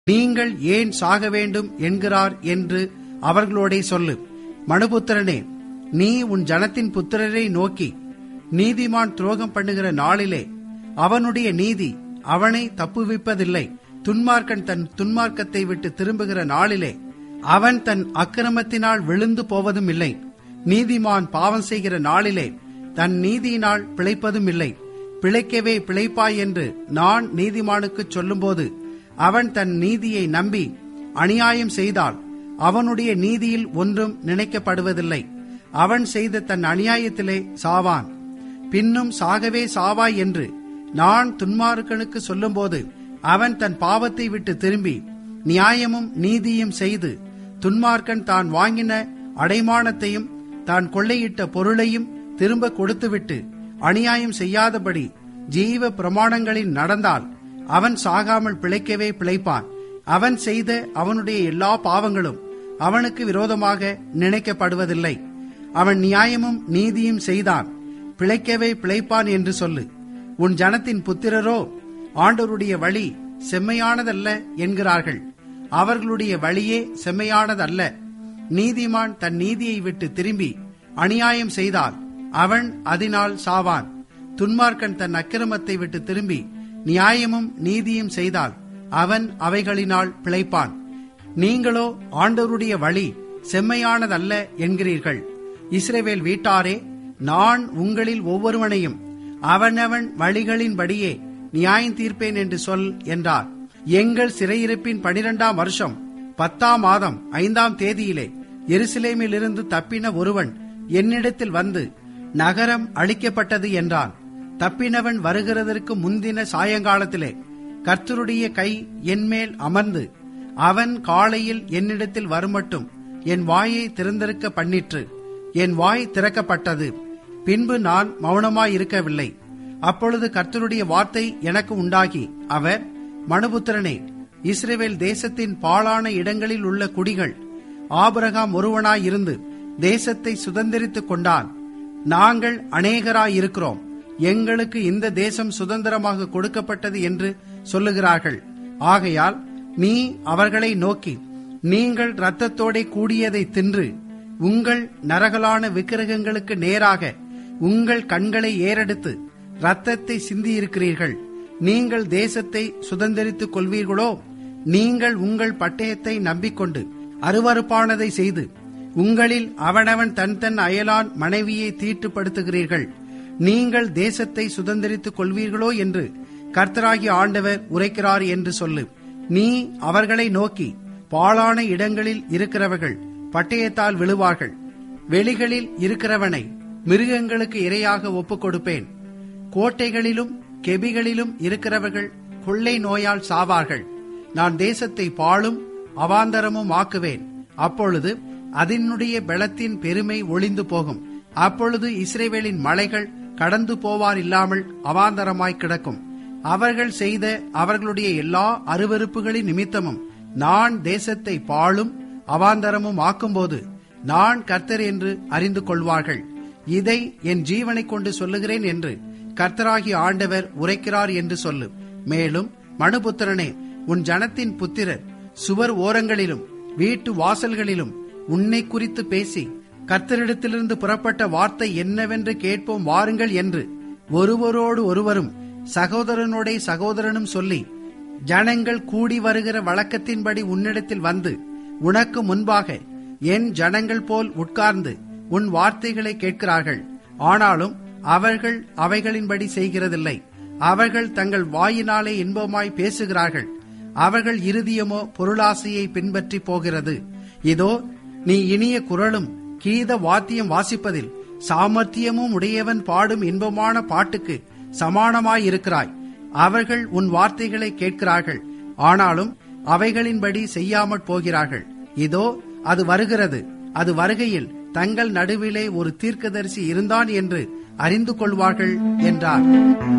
நீங்கள் ஏன் சாக வேண்டும் என்கிறார் என்று அவர்களோடே சொல்லு மனுபுத்திரனே நீ உன் ஜனத்தின் புத்திரரை நோக்கி நீதிமான் துரோகம் பண்ணுகிற நாளிலே அவனுடைய நீதி அவனை தப்புவிப்பதில்லை துன்மார்க்கன் தன் துன்மார்க்கத்தை விட்டு திரும்புகிற நாளிலே அவன் தன் அக்கிரமத்தினால் விழுந்து போவதும் இல்லை நீதிமான் பாவம் செய்கிற நாளிலே தன் நீதியினால் பிழைப்பதும் இல்லை பிழைக்கவே பிழைப்பாய் என்று நான் நீதிமானுக்குச் சொல்லும்போது அவன் தன் நீதியை நம்பி அநியாயம் செய்தால் அவனுடைய நீதியில் ஒன்றும் நினைக்கப்படுவதில்லை அவன் செய்த தன் அநியாயத்திலே சாவான் பின்னும் சாகவே சாவாய் என்று நான் துன்மார்க்கனுக்கு சொல்லும்போது அவன் தன் பாவத்தை விட்டு திரும்பி நியாயமும் நீதியும் செய்து துன்மார்க்கன் தான் வாங்கின அடைமானத்தையும் தான் கொள்ளையிட்ட பொருளையும் திரும்ப கொடுத்துவிட்டு அநியாயம் செய்யாதபடி ஜீவ பிரமாணங்களில் நடந்தால் அவன் சாகாமல் பிழைக்கவே பிழைப்பான் அவன் செய்த அவனுடைய எல்லா பாவங்களும் அவனுக்கு விரோதமாக நினைக்கப்படுவதில்லை அவன் நியாயமும் நீதியும் செய்தான் பிழைக்கவே பிழைப்பான் என்று சொல்லு உன் ஜனத்தின் புத்திரரோ ஆண்டவருடைய வழி செம்மையானதல்ல என்கிறார்கள் அவர்களுடைய வழியே செம்மையானதல்ல நீதிமான் தன் நீதியை விட்டு திரும்பி அநியாயம் செய்தால் அவன் அதனால் சாவான் துன்மார்க்கன் தன் அக்கிரமத்தை விட்டு திரும்பி நியாயமும் நீதியும் செய்தால் அவன் அவைகளினால் பிழைப்பான் நீங்களோ ஆண்டவருடைய வழி செம்மையானதல்ல என்கிறீர்கள் இஸ்ரேவேல் வீட்டாரே நான் உங்களில் ஒவ்வொருவனையும் அவனவன் வழிகளின்படியே நியாயம் தீர்ப்பேன் என்று சொல் என்றார் எங்கள் சிறையிருப்பின் பனிரெண்டாம் வருஷம் பத்தாம் மாதம் ஐந்தாம் தேதியிலே எருசலேமில் இருந்து தப்பின ஒருவன் என்னிடத்தில் வந்து நகரம் அழிக்கப்பட்டது என்றான் தப்பினவன் வருகிறதற்கு முந்தின சாயங்காலத்திலே கர்த்தருடைய கை என்மேல் அமர்ந்து அவன் காலையில் என்னிடத்தில் வருமட்டும் என் வாயை திறந்திருக்க பண்ணிற்று என் வாய் திறக்கப்பட்டது பின்பு நான் மௌனமாயிருக்கவில்லை அப்பொழுது கர்த்தருடைய வார்த்தை எனக்கு உண்டாகி அவர் மனுபுத்திரனே இஸ்ரேவேல் தேசத்தின் பாழான இடங்களில் உள்ள குடிகள் ஆபரகாம் ஒருவனாயிருந்து தேசத்தை சுதந்திரித்துக் கொண்டான் நாங்கள் அநேகராயிருக்கிறோம் எங்களுக்கு இந்த தேசம் சுதந்திரமாக கொடுக்கப்பட்டது என்று சொல்லுகிறார்கள் ஆகையால் நீ அவர்களை நோக்கி நீங்கள் இரத்தத்தோடே கூடியதை தின்று உங்கள் நரகலான விக்கிரகங்களுக்கு நேராக உங்கள் கண்களை ஏறெடுத்து இரத்தத்தை சிந்தியிருக்கிறீர்கள் நீங்கள் தேசத்தை சுதந்திரித்துக் கொள்வீர்களோ நீங்கள் உங்கள் பட்டயத்தை நம்பிக்கொண்டு அருவறுப்பானதை செய்து உங்களில் அவனவன் தன் தன் அயலான் மனைவியை தீட்டுப்படுத்துகிறீர்கள் நீங்கள் தேசத்தை சுதந்திரித்துக் கொள்வீர்களோ என்று கர்த்தராகி ஆண்டவர் உரைக்கிறார் என்று சொல்லு நீ அவர்களை நோக்கி பாழான இடங்களில் இருக்கிறவர்கள் பட்டயத்தால் விழுவார்கள் வெளிகளில் இருக்கிறவனை மிருகங்களுக்கு இரையாக ஒப்புக் கொடுப்பேன் கோட்டைகளிலும் கெபிகளிலும் இருக்கிறவர்கள் கொள்ளை நோயால் சாவார்கள் நான் தேசத்தை பாழும் அவாந்தரமும் ஆக்குவேன் அப்பொழுது அதனுடைய பலத்தின் பெருமை ஒளிந்து போகும் அப்பொழுது இஸ்ரேவேலின் மலைகள் கடந்து போவார் இல்லாமல் அவாந்தரமாய் கிடக்கும் அவர்கள் செய்த அவர்களுடைய எல்லா அருவறுப்புகளின் நிமித்தமும் நான் தேசத்தை பாழும் அவாந்தரமும் ஆக்கும்போது நான் கர்த்தர் என்று அறிந்து கொள்வார்கள் இதை என் ஜீவனை கொண்டு சொல்லுகிறேன் என்று கர்த்தராகி ஆண்டவர் உரைக்கிறார் என்று சொல்லு மேலும் மனுபுத்திரனே உன் ஜனத்தின் புத்திரர் சுவர் ஓரங்களிலும் வீட்டு வாசல்களிலும் உன்னை குறித்து பேசி கர்த்தரிடத்திலிருந்து புறப்பட்ட வார்த்தை என்னவென்று கேட்போம் வாருங்கள் என்று ஒருவரோடு ஒருவரும் சகோதரனோட சகோதரனும் சொல்லி ஜனங்கள் கூடி வருகிற வழக்கத்தின்படி உன்னிடத்தில் வந்து உனக்கு முன்பாக என் ஜனங்கள் போல் உட்கார்ந்து உன் வார்த்தைகளை கேட்கிறார்கள் ஆனாலும் அவர்கள் அவைகளின்படி செய்கிறதில்லை அவர்கள் தங்கள் வாயினாலே இன்பமாய் பேசுகிறார்கள் அவர்கள் இருதயமோ பொருளாசையை பின்பற்றி போகிறது இதோ நீ இனிய குரலும் கீத வாத்தியம் வாசிப்பதில் சாமர்த்தியமும் உடையவன் பாடும் இன்பமான பாட்டுக்கு சமானமாயிருக்கிறாய் அவர்கள் உன் வார்த்தைகளை கேட்கிறார்கள் ஆனாலும் அவைகளின்படி செய்யாமற் போகிறார்கள் இதோ அது வருகிறது அது வருகையில் தங்கள் நடுவிலே ஒரு தீர்க்கதரிசி இருந்தான் என்று அறிந்து கொள்வார்கள் என்றார்